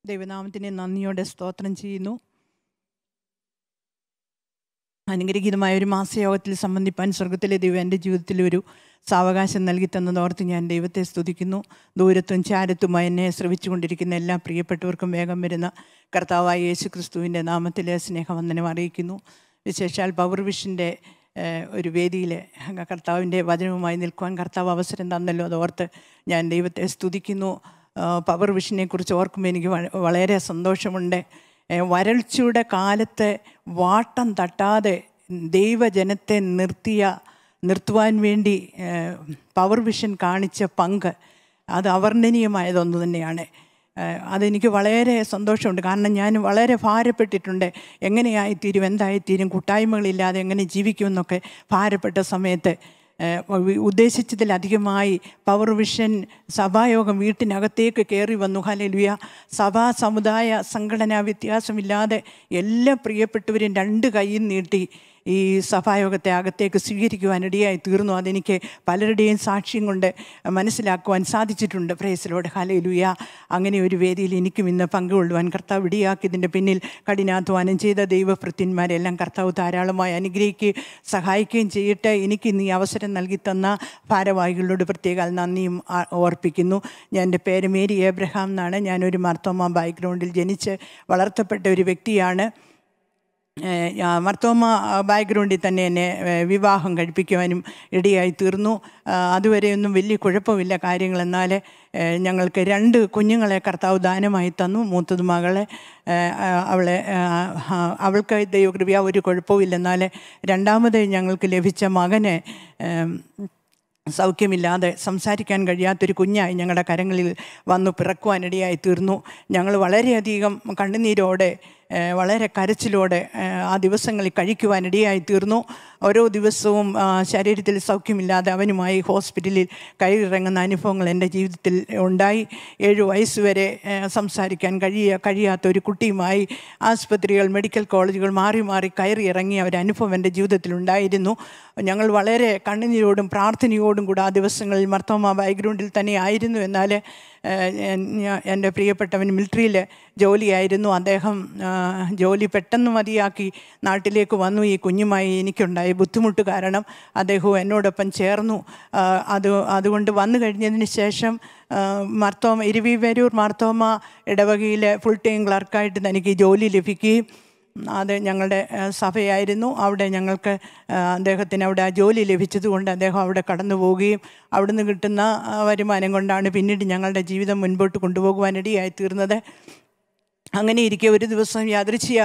ദൈവനാമത്തിന് നന്ദിയോടെ സ്തോത്രം ചെയ്യുന്നു അനുഗ്രഹീതമായ ഒരു മാസയോഗത്തിൽ സംബന്ധിപ്പാൻ സ്വർഗത്തിലെ ദൈവം എൻ്റെ ജീവിതത്തിൽ ഒരു സാവകാശം നൽകി തന്നതോർത്ത് ഞാൻ ദൈവത്തെ സ്തുതിക്കുന്നു ദൂരത്തും ചാരത്തുമായി എന്നെ ശ്രവിച്ചുകൊണ്ടിരിക്കുന്ന എല്ലാ പ്രിയപ്പെട്ടവർക്കും വേഗം വരുന്ന കർത്താവായ യേശു ക്രിസ്തുവിൻ്റെ നാമത്തിലെ സ്നേഹവന്ദനം അറിയിക്കുന്നു വിശേഷാൽ പവർ വിഷൻ്റെ ഒരു വേദിയിൽ കർത്താവിൻ്റെ വചനവുമായി നിൽക്കുവാൻ കർത്താവ് അവസരം തന്നല്ലോ അതോർത്ത് ഞാൻ ദൈവത്തെ സ്തുതിക്കുന്നു ആ, പവർ വിഷനെ കുറിച്ച് ഓർക്കുമ്പോൾ എനിക്ക് വ- വളരെ സന്തോഷമുണ്ട് ഏ, വരൾച്ചയുടെ കാലത്ത് വാട്ടം തട്ടാതെ ദൈവജനത്തെ നിർത്തിയ നിർത്തുവാൻ വേണ്ടി ഏ, പവർ വിഷൻ കാണിച്ച പങ്ക് അത് അവർണ്ണനീയമായതൊന്നു തന്നെയാണ് ഏ, അതെനിക്ക് വളരെ സന്തോഷമുണ്ട് കാരണം ഞാൻ വളരെ ഭാരപ്പെട്ടിട്ടുണ്ട് എങ്ങനെയായിത്തീരും എന്തായിത്തീരും കൂട്ടായ്മകളില്ലാതെ എങ്ങനെ ജീവിക്കുമെന്നൊക്കെ ഭാരപ്പെട്ട സമയത്ത് ഏഹ് വി- ഉദ്ദേശിച്ചതിലധികമായി പവർ വിഷൻ സഭായോഗം വീട്ടിനകത്തേക്ക് കയറി വന്നു ഹലലുയ സഭാ സമുദായ സംഘടനാ വ്യത്യാസമില്ലാതെ എല്ലാ പ്രിയപ്പെട്ടവരും രണ്ട് കൈയും നീട്ടി ഈ സഭായോഗത്തെ അകത്തേക്ക് സ്വീകരിക്കുവാനിടയായി തീർന്നു അതെനിക്ക് പലരുടെയും സാക്ഷ്യം കൊണ്ട് മനസ്സിലാക്കുവാൻ സാധിച്ചിട്ടുണ്ട് പ്രേസിലോട് ഹലയിലുയ അങ്ങനെ ഒരു വേദിയിൽ എനിക്കും ഇന്ന് പങ്കുകൊള്ളുവാൻ കർത്താവ് ഇടിയാക്കിയതിൻ്റെ പിന്നിൽ കഠിനാധ്വാനം ചെയ്ത ദൈവഭൃത്യന്മാരെല്ലാം കർത്താവ് ധാരാളമായി അനുഗ്രഹിക്കുകയും സഹായിക്കുകയും ചെയ്യട്ടെ എനിക്ക് ഇന്ന് ഈ അവസരം നൽകി തന്ന ഭാരവാഹികളോട് പ്രത്യേക നന്ദിയും ആ- ഓർപ്പിക്കുന്നു ഞാൻ എൻ്റെ പേര് മേരി ഏബ്രഹാം എന്നാണ് ഞാനൊരു മർത്തോമ ബാക്ക്ഗ്രൗണ്ടിൽ ജനിച്ച് വളർത്തപ്പെട്ട ഒരു വ്യക്തിയാണ് ഏഹ് ഞാൻ മർത്തോമ ബാക്ക്ഗ്രൗണ്ടിൽ തന്നെ എന്നെ ഏഹ് വിവാഹം കഴിപ്പിക്കുവാനും ഇടയായി തീർന്നു ആ, അതുവരെയൊന്നും വലിയ കുഴപ്പമില്ല കാര്യങ്ങൾ എന്നാൽ ഏഹ് ഞങ്ങൾക്ക് രണ്ട് കുഞ്ഞുങ്ങളെ കർത്താവ് ദാനമായി തന്നു മൂത്തത് മകളെ ഏഹ് ആ, അവളെ ആ, ആ, അവൾക്ക് ദൈവകൃപയ ഒരു കുഴപ്പവും എന്നാൽ രണ്ടാമത് ഞങ്ങൾക്ക് ലഭിച്ച മകനെ ഏഹ് സൗഖ്യമില്ലാതെ സംസാരിക്കാൻ കഴിയാത്തൊരു കുഞ്ഞായി ഞങ്ങളുടെ കരങ്ങളിൽ വന്നു പിറക്കുവാനിടയായി തീർന്നു ഞങ്ങൾ വളരെയധികം കണ്ണുനീരോടെ ഏഹ് വളരെ കരച്ചിലോടെ ഏഹ് ആ ദിവസങ്ങളിൽ കഴിക്കുവാനിടയായി തീർന്നു ഓരോ ദിവസവും ആ, ശരീരത്തിൽ സൗഖ്യമില്ലാതെ അവനുമായി ഹോസ്പിറ്റലിൽ കയറിയിറങ്ങുന്ന അനുഭവങ്ങൾ എൻ്റെ ജീവിതത്തിൽ ഉണ്ടായി ഏഴ് വയസ്സ് വരെ ഏഹ് സംസാരിക്കാൻ കഴിയ കഴിയാത്ത ഒരു കുട്ടിയുമായി ആസ്പത്രികൾ മെഡിക്കൽ കോളേജുകൾ മാറി മാറി കയറി ഇറങ്ങിയ ഒരു അനുഭവം എൻ്റെ ജീവിതത്തിൽ ഉണ്ടായിരുന്നു ഞങ്ങൾ വളരെ കണ്ണുനീരോടും പ്രാർത്ഥനയോടും കൂടെ ആ ദിവസങ്ങളിൽ മർത്തോമ ബാക്ക്ഗ്രൗണ്ടിൽ തന്നെ ആയിരുന്നു എന്നാൽ ഏഹ്, ഞാൻ- എൻ്റെ പ്രിയപ്പെട്ടവൻ മിലിറ്ററിയിൽ ജോലിയായിരുന്നു അദ്ദേഹം ആ, ജോലി പെട്ടെന്ന് മതിയാക്കി നാട്ടിലേക്ക് വന്നു ഈ കുഞ്ഞുമായി എനിക്കുണ്ടായ ബുദ്ധിമുട്ട് കാരണം അദ്ദേഹവും എന്നോടൊപ്പം ചേർന്നു ആ, അത് അതുകൊണ്ട് വന്നു കഴിഞ്ഞതിന് ശേഷം ആ, മർത്തോമ ഇരുവിവരൂർ മാർത്തോമ ഇടവകയിലെ ഫുൾ ടൈം ക്ലർക്കായിട്ട് തനിക്ക് ജോലി ലഭിക്കുകയും അത് ഞങ്ങളുടെ ആ, സഭയായിരുന്നു അവിടെ ഞങ്ങൾക്ക് ആ, അദ്ദേഹത്തിന് അവിടെ ആ ജോലി ലഭിച്ചതുകൊണ്ട് അദ്ദേഹം അവിടെ കടന്നു പോവുകയും അവിടുന്ന് കിട്ടുന്ന ആ, വരുമാനം കൊണ്ടാണ് പിന്നീട് ഞങ്ങളുടെ ജീവിതം മുൻപോട്ട് കൊണ്ടുപോകുവാനിടയായി തീർന്നത് അങ്ങനെ ഇരിക്കെ ഒരു ദിവസം യാദൃച്ഛിയ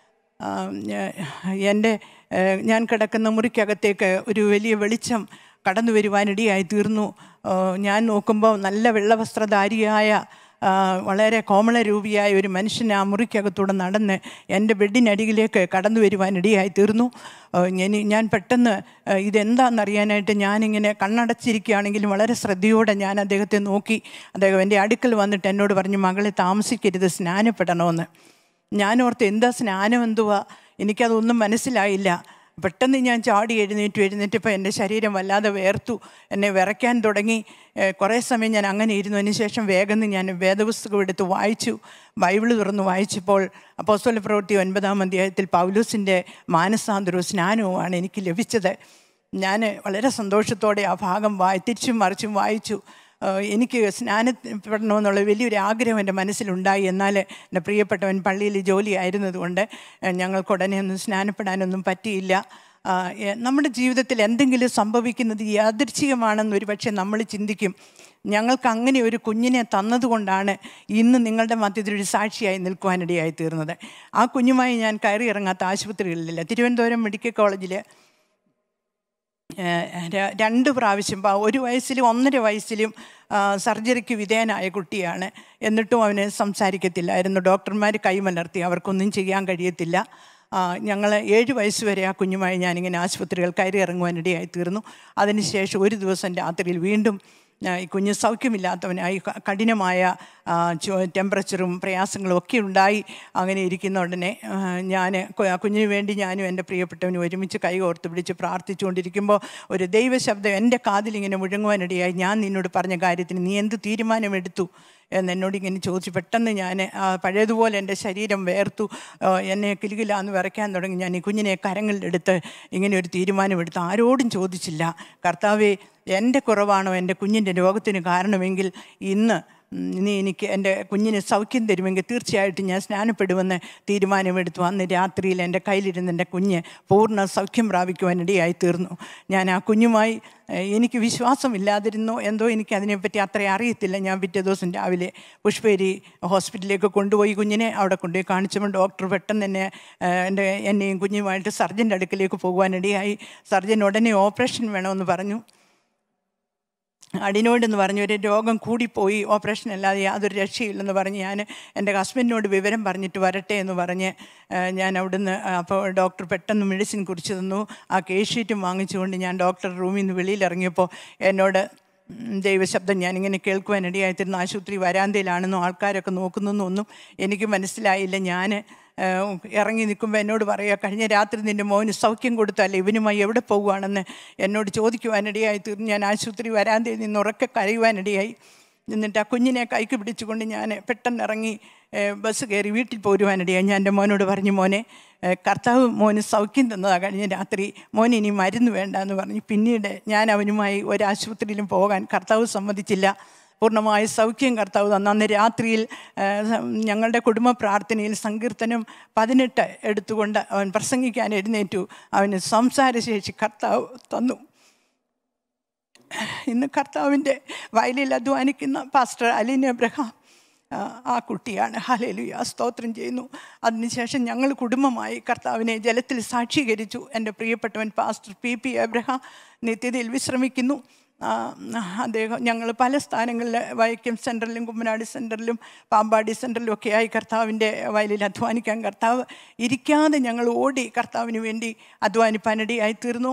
ആ, ഞാ- എൻ്റെ ഏ, ഞാൻ കിടക്കുന്ന മുറിക്കകത്തേക്ക് ഒരു വലിയ വെളിച്ചം കടന്നു വരുവാനിടയായി തീർന്നു ആ, ഞാൻ നോക്കുമ്പോൾ നല്ല വെള്ളവസ്ത്രധാരിയായ ആ, വളരെ കോമളരൂപിയായ ഒരു മനുഷ്യൻ ആ മുറിക്കകത്തൂടെ നടന്ന് എൻ്റെ ബെഡിനടിയിലേക്ക് കടന്നു വരുവാനിടയായി തീർന്നു ആ, ഞാൻ ഞാൻ പെട്ടെന്ന് ആ, ഇതെന്താണെന്നറിയാനായിട്ട് ഞാനിങ്ങനെ കണ്ണടച്ചിരിക്കുകയാണെങ്കിലും വളരെ ശ്രദ്ധയോടെ ഞാൻ അദ്ദേഹത്തെ നോക്കി അദ്ദേഹം എൻ്റെ അടുക്കൽ വന്നിട്ട് എന്നോട് പറഞ്ഞു മകളെ താമസിക്കരുത് സ്നാനപ്പെടണമെന്ന് ഞാനോർത്ത് എന്താ സ്നാനം എന്തുവാ എനിക്കതൊന്നും മനസ്സിലായില്ല പെട്ടെന്ന് ഞാൻ ചാടി എഴുന്നേറ്റു എഴുന്നേറ്റപ്പോൾ എൻ്റെ ശരീരം വല്ലാതെ വേർത്തു എന്നെ വിറയ്ക്കാൻ തുടങ്ങി ഏഹ് കുറേ സമയം ഞാൻ അങ്ങനെ ഇരുന്നു അതിന് ശേഷം വേഗം ഞാൻ വേദപുസ്തകം എടുത്ത് വായിച്ചു ബൈബിള് തുറന്ന് വായിച്ചപ്പോൾ അപ്പോസ്തല പ്രവൃത്തി ഒൻപതാം അധ്യായത്തിൽ പൗലൂസിൻ്റെ മാനസാന്തരവും സ്നാനവുമാണ് എനിക്ക് ലഭിച്ചത് ഞാൻ വളരെ സന്തോഷത്തോടെ ആ ഭാഗം വായി തിരിച്ചും മറിച്ചും വായിച്ചു ഏഹ് എനിക്ക് സ്നാനപ്പെടണമെന്നുള്ള വലിയൊരു ആഗ്രഹം എൻ്റെ മനസ്സിലുണ്ടായി എന്നാൽ എൻ്റെ പ്രിയപ്പെട്ടവൻ പള്ളിയിൽ ജോലി ആയിരുന്നതുകൊണ്ട് ഏഹ് ഞങ്ങൾക്ക് ഉടനെ ഒന്നും സ്നാനപ്പെടാനൊന്നും പറ്റിയില്ല ആ, എ- നമ്മുടെ ജീവിതത്തിൽ എന്തെങ്കിലും സംഭവിക്കുന്നത് യാദൃച്ഛികമാണെന്ന് ഒരു പക്ഷേ നമ്മൾ ചിന്തിക്കും ഞങ്ങൾക്ക് അങ്ങനെ ഒരു കുഞ്ഞിനെ തന്നതുകൊണ്ടാണ് ഇന്ന് നിങ്ങളുടെ മധ്യത്തിൽ ഒരു സാക്ഷിയായി നിൽക്കുവാനിടയായി തീർന്നത് ആ കുഞ്ഞുമായി ഞാൻ കയറി ഇറങ്ങാത്ത ആശുപത്രികളിലില്ല തിരുവനന്തപുരം മെഡിക്കൽ കോളേജിൽ ഏഹ് ര- രണ്ട് പ്രാവശ്യം പ- ഒരു വയസ്സിലും ഒന്നര വയസ്സിലും ആ, സർജറിക്ക് വിധേയനായ കുട്ടിയാണ് എന്നിട്ടും അവന് സംസാരിക്കത്തില്ലായിരുന്നു ഡോക്ടർമാർ കൈമലർത്തി അവർക്കൊന്നും ചെയ്യാൻ കഴിയത്തില്ല ഞങ്ങൾ ഏഴ് വയസ്സ് വരെ ആ കുഞ്ഞുമായി ഞാനിങ്ങനെ ആശുപത്രികൾ കയറി ഇറങ്ങുവാനിടയായി തീർന്നു അതിനുശേഷം ഒരു ദിവസം രാത്രിയിൽ വീണ്ടും ആ, ഈ കുഞ്ഞ് സൗഖ്യമില്ലാത്തവനായി ക- കഠിനമായ ആ, ചു- ടെമ്പറേച്ചറും പ്രയാസങ്ങളും ഒക്കെ ഉണ്ടായി അങ്ങനെ ഇരിക്കുന്ന ഉടനെ ഞാൻ കുഞ്ഞിന് വേണ്ടി ഞാനും എൻ്റെ പ്രിയപ്പെട്ടവനും ഒരുമിച്ച് കൈ ഓർത്ത് പിടിച്ച് പ്രാർത്ഥിച്ചുകൊണ്ടിരിക്കുമ്പോൾ ഒരു ദൈവശബ്ദം എൻ്റെ കാതിലിങ്ങനെ മുഴങ്ങുവാനിടയായി ഞാൻ നിന്നോട് പറഞ്ഞ കാര്യത്തിന് നീ എന്ത് തീരുമാനമെടുത്തു എന്ന് എന്നോട് ഇങ്ങനെ ചോദിച്ചു പെട്ടെന്ന് ഞാൻ ആ, പഴയതുപോലെ എൻ്റെ ശരീരം വേർത്തു ആ, എന്നെ കിലുകിലാന്ന് വിറയ്ക്കാൻ തുടങ്ങി ഞാൻ ഈ കുഞ്ഞിനെ കരങ്ങളിലെടുത്ത് ഇങ്ങനെ ഒരു തീരുമാനമെടുത്ത് ആരോടും ചോദിച്ചില്ല കർത്താവെ എൻ്റെ കുറവാണോ എൻ്റെ കുഞ്ഞിൻ്റെ രോഗത്തിന് കാരണമെങ്കിൽ ഇന്ന് ഉം, നീ എനിക്ക് എൻ്റെ കുഞ്ഞിന് സൗഖ്യം തരുമെങ്കിൽ തീർച്ചയായിട്ടും ഞാൻ സ്നാനപ്പെടുമെന്ന് തീരുമാനമെടുത്തു അന്ന് രാത്രിയിൽ എൻ്റെ കയ്യിലിരുന്ന് എൻ്റെ കുഞ്ഞ് പൂർണ്ണ സൗഖ്യം പ്രാപിക്കുവാനിടയായി തീർന്നു ഞാൻ ആ കുഞ്ഞുമായി ഏഹ്, എനിക്ക് വിശ്വാസമില്ലാതിരുന്നു എന്തോ എനിക്ക് അതിനെപ്പറ്റി അത്ര അറിയത്തില്ല ഞാൻ പിറ്റേ ദിവസം രാവിലെ പുഷ്പേരി ഹോസ്പിറ്റലിലേക്ക് കൊണ്ടുപോയി കുഞ്ഞിനെ അവിടെ കൊണ്ടുപോയി കാണിച്ചപ്പോൾ ഡോക്ടർ പെട്ടെന്ന് തന്നെ ഏഹ്, എൻ്റെ എന്നെയും കുഞ്ഞുമായിട്ട് സർജൻ്റെ അടുക്കിലേക്ക് പോകുവാനിടയായി സർജൻ ഉടനെ ഓപ്പറേഷൻ വേണമെന്ന് പറഞ്ഞു അടിനോട് എന്ന് പറഞ്ഞു ഒരു രോഗം കൂടിപ്പോയി ഓപ്പറേഷൻ അല്ലാതെ യാതൊരു രക്ഷയില്ലെന്ന് പറഞ്ഞ് ഞാൻ എൻ്റെ ഹസ്ബൻഡിനോട് വിവരം പറഞ്ഞിട്ട് വരട്ടെ എന്ന് പറഞ്ഞ് ആ, ഞാൻ അവിടുന്ന് ആ, അപ്പോൾ ഡോക്ടർ പെട്ടെന്ന് മെഡിസിൻ കുറിച്ച് തന്നു ആ കേസ് ഷീറ്റും വാങ്ങിച്ചുകൊണ്ട് ഞാൻ ഡോക്ടർ റൂമിൽ നിന്ന് വെളിയിലിറങ്ങിയപ്പോൾ എന്നോട് ഉം, ദൈവശബ്ദം ഞാനിങ്ങനെ കേൾക്കുവാനിടയായിത്തീരുന്നു ആശുപത്രി വരാന്തയിലാണെന്നും ആൾക്കാരൊക്കെ നോക്കുന്നൊന്നും ഒന്നും എനിക്ക് മനസ്സിലായില്ല ഞാൻ ഏഹ് ഇറങ്ങി നിൽക്കുമ്പോൾ എന്നോട് പറയുക കഴിഞ്ഞ രാത്രി നിൻ്റെ മോന് സൗഖ്യം കൊടുത്തല്ലേ ഇവനുമായി എവിടെ പോകുവാണെന്ന് എന്നോട് ചോദിക്കുവാനിടയായി തീർന്നു ഞാൻ ആശുപത്രി വരാന്തയിൽ നിന്ന് ഉറക്കെ കരയുവാനിടയായി എന്നിട്ട് ആ കുഞ്ഞിനെ കൈക്ക് പിടിച്ചുകൊണ്ട് ഞാൻ പെട്ടെന്ന് ഇറങ്ങി ഏഹ് ബസ് കയറി വീട്ടിൽ പോരുവാനിടയായി ഞാൻ എൻ്റെ മോനോട് പറഞ്ഞു മോനെ ഏഹ് കർത്താവ് മോന് സൗഖ്യം തന്നതാണ് കഴിഞ്ഞ രാത്രി മോന് ഇനി മരുന്ന് വേണ്ട എന്ന് പറഞ്ഞു പിന്നീട് ഞാൻ അവനുമായി ഒരാശുപത്രിയിലും പോകാൻ കർത്താവ് സമ്മതിച്ചില്ല പൂർണ്ണമായ സൗഖ്യം കർത്താവ് തന്ന അന്ന് രാത്രിയിൽ ആ, ഞങ്ങളുടെ കുടുംബ പ്രാർത്ഥനയിൽ സങ്കീർത്തനം പതിനെട്ട് എടുത്തുകൊണ്ട് അവൻ പ്രസംഗിക്കാൻ എഴുന്നേറ്റു അവന് സംസാരശേഷി കർത്താവ് തന്നു ഇന്ന് കർത്താവിൻ്റെ വയലിൽ അധ്വാനിക്കുന്ന പാസ്റ്റർ അലിൻ എബ്രഹാം ആ, ആ കുട്ടിയാണ് ഹലേലുയ സ്തോത്രം ചെയ്യുന്നു അതിനുശേഷം ഞങ്ങൾ കുടുംബമായി കർത്താവിനെ ജലത്തിൽ സാക്ഷീകരിച്ചു എൻ്റെ പ്രിയപ്പെട്ടവൻ പാസ്റ്റർ പി പി എബ്രഹാം നിത്യതയിൽ വിശ്രമിക്കുന്നു ആ, അദ്ദേഹം ഞങ്ങൾ പല സ്ഥാനങ്ങളിൽ വൈക്കം സെൻറ്ററിലും കുമ്മനാട് സെൻറ്ററിലും പാമ്പാടി സെൻറ്ററിലും ഒക്കെ ആയി കർത്താവിൻ്റെ വയലിൽ അധ്വാനിക്കാൻ കർത്താവ് ഇരിക്കാതെ ഞങ്ങൾ ഓടി കർത്താവിന് വേണ്ടി അധ്വാനിപ്പാനിടയായി തീർന്നു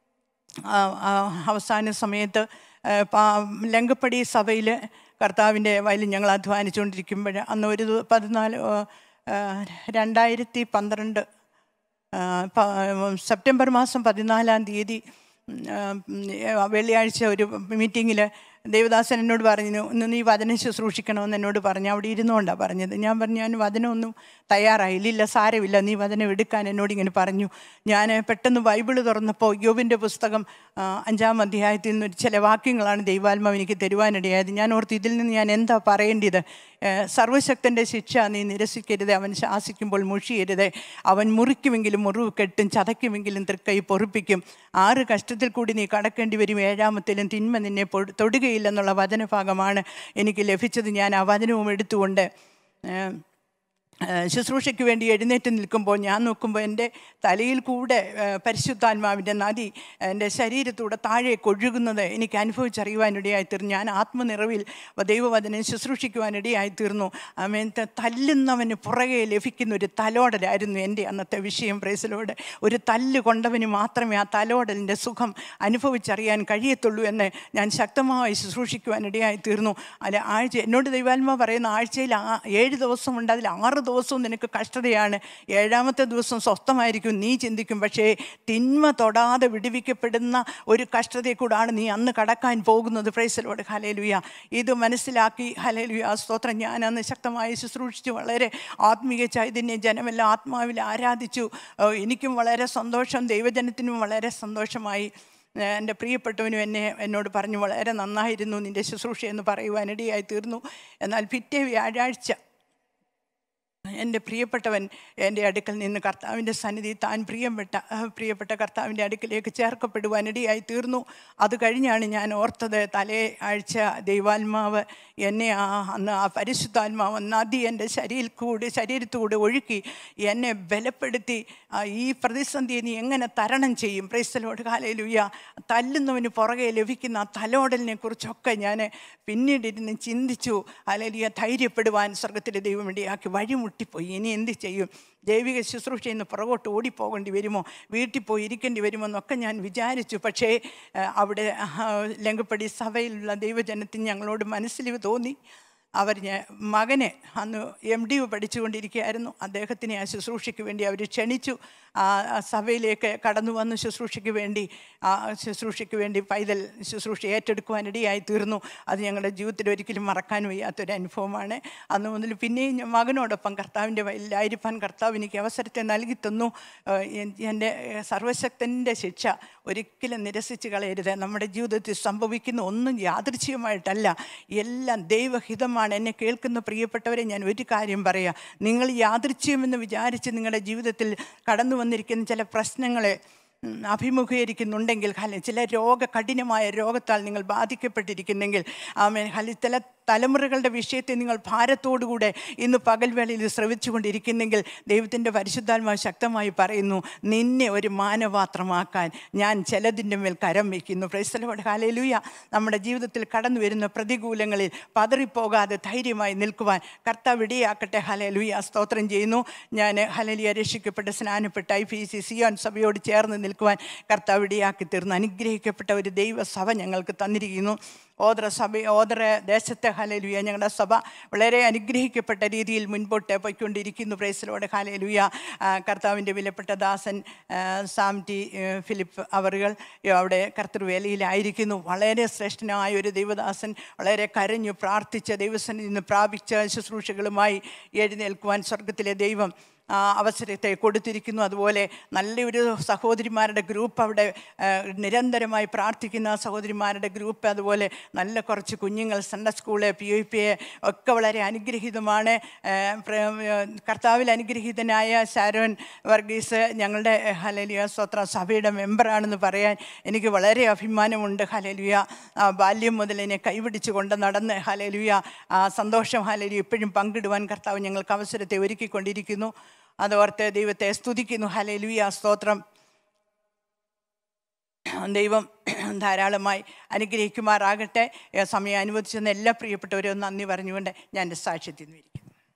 ആ, ആ, അവസാന സമയത്ത് ആ, പാ- ലങ്കപ്പടി സഭയിൽ കർത്താവിൻ്റെ വയലിൽ ഞങ്ങൾ അധ്വാനിച്ചുകൊണ്ടിരിക്കുമ്പോൾ അന്ന് ഒരു ദിവ- പതിനാല് ആ, ആ, രണ്ടായിരത്തി പന്ത്രണ്ട് ആ, പ- സെപ്റ്റംബർ മാസം പതിനാലാം തീയതി ഉം, ആ, ഉം, വെള്ളിയാഴ്ച ഒരു മീറ്റിങ്ങിൽ ദേവദാസൻ എന്നോട് പറഞ്ഞു ഇന്ന് നീ വചനം ശുശ്രൂഷിക്കണമെന്ന് എന്നോട് പറഞ്ഞു അവിടെ ഇരുന്നുകൊണ്ടാണ് പറഞ്ഞത് ഞാൻ പറഞ്ഞു ഞാൻ വചനമൊന്നും തയ്യാറായില്ല ഇല്ല സാരമില്ല നീ വചനം എടുക്കാൻ എന്നോട് ഇങ്ങനെ പറഞ്ഞു ഞാൻ പെട്ടെന്ന് ബൈബിള് തുറന്നപ്പോൾ യോബിൻ്റെ പുസ്തകം ആ, അഞ്ചാം അധ്യായത്തിൽ നിന്ന് ഒരു ചില വാക്യങ്ങളാണ് ദൈവാത്മാവ് എനിക്ക് തരുവാനിടയായത് ഞാൻ ഓർത്ത് ഇതിൽ നിന്ന് ഞാൻ എന്താ പറയേണ്ടത് ഏഹ്, സർവ്വശക്തൻ്റെ ശിക്ഷ നീ നിരസിക്കരുത് അവൻ ശാസിക്കുമ്പോൾ മുഷിയരുത് അവൻ മുറിക്കുമെങ്കിലും മുറിവ് കെട്ടും ചതയ്ക്കുമെങ്കിലും തൃക്കൈ പൊറുപ്പിക്കും ആറ് കഷ്ടത്തിൽ കൂടി നീ കടക്കേണ്ടി വരും ഏഴാമത്തിലും തിന്മ നിന്നെ പൊ- തൊടുകയില്ലെന്നുള്ള വചനഭാഗമാണ് എനിക്ക് ലഭിച്ചത് ഞാൻ ആ വചനവും എടുത്തുകൊണ്ട് ഏഹ്, ഏഹ് ശുശ്രൂഷയ്ക്ക് വേണ്ടി എഴുന്നേറ്റ് നിൽക്കുമ്പോൾ ഞാൻ നോക്കുമ്പോൾ എൻ്റെ തലയിൽ കൂടെ ഏഹ് പരിശുദ്ധാത്മാവിൻ്റെ നദി എൻ്റെ ശരീരത്തൂടെ താഴേക്ക് ഒഴുകുന്നത് എനിക്ക് അനുഭവിച്ചറിയുവാനിടയായി തീർന്നു ഞാൻ ആത്മനിറവിൽ ദൈവവചനം ശുശ്രൂഷിക്കുവാനിടയായി തീർന്നു അമേൻ ത- തല്ലുന്നവന് പുറകെ ലഭിക്കുന്ന ഒരു തലോടലായിരുന്നു എൻ്റെ അന്നത്തെ വിഷയം പ്രേസലോട് ഒരു തല്ല് കൊണ്ടവന് മാത്രമേ ആ തലോടലിൻ്റെ സുഖം അനുഭവിച്ചറിയാൻ കഴിയത്തുള്ളൂ എന്ന് ഞാൻ ശക്തമായി ശുശ്രൂഷിക്കുവാനിടയായി തീർന്നു അല്ല ആഴ്ച എന്നോട് ദൈവാത്മ പറയുന്ന ആഴ്ചയിൽ ആ ഏഴ് ദിവസമുണ്ട് അതിൽ ആറ് ദിവസവും നിനക്ക് കഷ്ടതയാണ് ഏഴാമത്തെ ദിവസം സ്വസ്ഥമായിരിക്കും നീ ചിന്തിക്കും പക്ഷേ തിന്മ തൊടാതെ വിടുവിക്കപ്പെടുന്ന ഒരു കഷ്ടതയെ കൂടാണ് നീ അന്ന് കടക്കാൻ പോകുന്നത് പ്രൈസലോട് ഹലേലുയ ഇത് മനസ്സിലാക്കി ഹലേലുയ സ്തോത്രം ഞാൻ അന്ന് ശക്തമായി ശുശ്രൂഷിച്ചു വളരെ ആത്മീയ ചൈതന്യം ജനമെല്ലാം ആത്മാവിൽ ആരാധിച്ചു ഏഹ് എനിക്കും വളരെ സന്തോഷം ദൈവജനത്തിനും വളരെ സന്തോഷമായി ഏഹ് എൻ്റെ പ്രിയപ്പെട്ടവനും എന്നെ എന്നോട് പറഞ്ഞു വളരെ നന്നായിരുന്നു നിൻ്റെ ശുശ്രൂഷ എന്ന് പറയുവാനിടയായി തീർന്നു എന്നാൽ പിറ്റേ വ്യാഴാഴ്ച എൻ്റെ പ്രിയപ്പെട്ടവൻ എൻ്റെ അടുക്കൽ നിന്ന് കർത്താവിൻ്റെ സന്നിധി താൻ പ്രിയപ്പെട്ട ആ, പ്രിയപ്പെട്ട കർത്താവിൻ്റെ അടുക്കിലേക്ക് ചേർക്കപ്പെടുവാനിടയായി തീർന്നു അത് കഴിഞ്ഞാണ് ഞാൻ ഓർത്തത് തലേ ആഴ്ച ദൈവാത്മാവ് എന്നെ ആ അന്ന് ആ പരിശുദ്ധാത്മാവ് നദി എൻ്റെ ശരീരത്തിൽ കൂടി ശരീരത്തുകൂടി ഒഴുക്കി എന്നെ ബലപ്പെടുത്തി ആ, ഈ പ്രതിസന്ധിയെ നീ എങ്ങനെ തരണം ചെയ്യും പ്രൈസലോട് കാലയിലുയ്യ തല്ലുന്നവന് പുറകെ ലഭിക്കുന്ന ആ തലോടലിനെ കുറിച്ചൊക്കെ ഞാൻ പിന്നീട് ഇരുന്ന് ചിന്തിച്ചു അല്ലെലിയ ധൈര്യപ്പെടുവാൻ സ്വർഗത്തിലെ ദൈവം ഇടയാക്കി വഴിമുട്ടിപ്പോയി ഇനി എന്ത് ചെയ്യും ദൈവിക ശുശ്രൂഷയിൽ നിന്ന് പുറകോട്ട് ഓടിപ്പോകേണ്ടി വരുമോ വീട്ടിൽ പോയി ഇരിക്കേണ്ടി വരുമോ എന്നൊക്കെ ഞാൻ വിചാരിച്ചു പക്ഷേ ആ, അവിടെ ആ, ലങ്കപ്പടി സഭയിലുള്ള ദൈവജനത്തിന് ഞങ്ങളോട് മനസ്സിൽ തോന്നി അവർ ഞാൻ മകനെ അന്ന് എം ഡി പഠിച്ചുകൊണ്ടിരിക്കുകയായിരുന്നു അദ്ദേഹത്തിനെ ആ ശുശ്രൂഷയ്ക്ക് വേണ്ടി അവർ ക്ഷണിച്ചു ആ ആ സഭയിലേക്ക് കടന്നു വന്ന് ശുശ്രൂഷയ്ക്ക് വേണ്ടി ആ ശുശ്രൂഷയ്ക്ക് വേണ്ടി പൈതൽ ശുശ്രൂഷ ഏറ്റെടുക്കുവാനിടയായി തീർന്നു അത് ഞങ്ങളുടെ ജീവിതത്തിൽ ഒരിക്കലും മറക്കാൻ വയ്യാത്തൊരു അനുഭവമാണ് അന്ന് മുതൽ പിന്നെയും ഞാൻ മകനോടൊപ്പം കർത്താവിൻ്റെ വയലിലായിരിക്കാൻ കർത്താവ് എനിക്ക് അവസരത്തെ നൽകി തന്നു ഏഹ് എൻ- എൻ്റെ ഏഹ് സർവശക്തൻ്റെ ശിക്ഷ ഒരിക്കലും നിരസിച്ച് കളയരുത് നമ്മുടെ ജീവിതത്തിൽ സംഭവിക്കുന്ന ഒന്നും യാദൃച്ഛികമായിട്ടല്ല എല്ലാം ദൈവഹിതമാണ് എന്നെ കേൾക്കുന്ന പ്രിയപ്പെട്ടവരെ ഞാൻ ഒരു കാര്യം പറയാം നിങ്ങൾ യാദൃച്ഛ്യമെന്ന് വിചാരിച്ച് നിങ്ങളുടെ ജീവിതത്തിൽ കടന്നു വന്നിരിക്കുന്ന ചില പ്രശ്നങ്ങളെ ഉം, അഭിമുഖീകരിക്കുന്നുണ്ടെങ്കിൽ ഹല ചില രോഗ കഠിനമായ രോഗത്താൽ നിങ്ങൾ ബാധിക്കപ്പെട്ടിരിക്കുന്നെങ്കിൽ ആമേൻ ഹലി ചില തലമുറകളുടെ വിഷയത്തെ നിങ്ങൾ ഭാരത്തോടുകൂടെ ഇന്ന് പകൽവേളയിൽ ശ്രവിച്ചുകൊണ്ടിരിക്കുന്നെങ്കിൽ ദൈവത്തിൻ്റെ പരിശുദ്ധാത്മാവ് ശക്തമായി പറയുന്നു നിന്നെ ഒരു മാനപാത്രമാക്കാൻ ഞാൻ ചിലതിൻ്റെ മേൽ കരം വയ്ക്കുന്നു പ്രൈസ്തലോട് ഹാലയിലൂയ നമ്മുടെ ജീവിതത്തിൽ കടന്നു വരുന്ന പ്രതികൂലങ്ങളിൽ പതറിപ്പോകാതെ ധൈര്യമായി നിൽക്കുവാൻ കർത്താവ് ഇടയാക്കട്ടെ ഹലയിലൂയ സ്തോത്രം ചെയ്യുന്നു ഞാൻ ഹലലിയ രക്ഷിക്കപ്പെട്ട് സ്നാനപ്പെട്ട ഐ പി സി സിയോൻ സഭയോട് ചേർന്ന് നിൽക്കുവാൻ കർത്താവ് ഇടയാക്കി തീർന്നു അനുഗ്രഹിക്കപ്പെട്ട ഒരു ദൈവസഭ ഞങ്ങൾക്ക് തന്നിരിക്കുന്നു ഓദറ സഭ ഓദറ ദേശത്തെ ഹലലുയ ഞങ്ങളുടെ സഭ വളരെ അനുഗ്രഹിക്കപ്പെട്ട രീതിയിൽ മുൻപോട്ട് പോയിക്കൊണ്ടിരിക്കുന്നു പ്രൈസിലോടെ ഹലലുയ കർത്താവിൻ്റെ വിലപ്പെട്ട ദാസൻ ആ, സാം ടി ഏ, ഫിലിപ്പ് അവറുകൾ അവിടെ കർത്തൃവേലയിലായിരിക്കുന്നു വളരെ ശ്രേഷ്ഠനായ ഒരു ദൈവദാസൻ വളരെ കരഞ്ഞു പ്രാർത്ഥിച്ച ദൈവസന്നിധി നിന്ന് പ്രാപിച്ച ശുശ്രൂഷകളുമായി എഴുന്നേൽക്കുവാൻ സ്വർഗത്തിലെ ദൈവം ആ, അവസരത്തെ കൊടുത്തിരിക്കുന്നു അതുപോലെ നല്ലൊരു സഹോദരിമാരുടെ ഗ്രൂപ്പ് അവിടെ ആ, നിരന്തരമായി പ്രാർത്ഥിക്കുന്ന സഹോദരിമാരുടെ ഗ്രൂപ്പ് അതുപോലെ നല്ല കുറച്ച് കുഞ്ഞുങ്ങൾ Sunday school P O P ഒക്കെ വളരെ അനുഗ്രഹീതമാണ് ആ, പ്ര- ആ, കർത്താവിൽ അനുഗ്രഹീതനായ ഷാരോൻ വർഗീസ് ഞങ്ങളുടെ ഹലലിയ സ്വത്ര സഭയുടെ മെമ്പറാണെന്ന് പറയാൻ എനിക്ക് വളരെ അഭിമാനമുണ്ട് ഹലലിയ ആ, ബാല്യം മുതൽ എന്നെ കൈപിടിച്ച് കൊണ്ട് നടന്ന് ഹലലിയ ആ സന്തോഷം ഹലലിയ എപ്പോഴും പങ്കിടുവാൻ കർത്താവ് ഞങ്ങൾക്ക് അവസരത്തെ ഒരുക്കിക്കൊണ്ടിരിക്കുന്നു അതോർത്ത് ദൈവത്തെ സ്തുതിക്കുന്നു ഹലലുയ സ്തോത്രം ദൈവം ധാരാളമായി അനുഗ്രഹിക്കുമാറാകട്ടെ ഏ, സമയം അനുവദിച്ചെന്ന് എല്ലാ പ്രിയപ്പെട്ടവരും നന്ദി പറഞ്ഞുകൊണ്ട് ഞാൻ എൻ്റെ സാക്ഷ്യത്തിൽ നിന്ന് ഇരിക്കും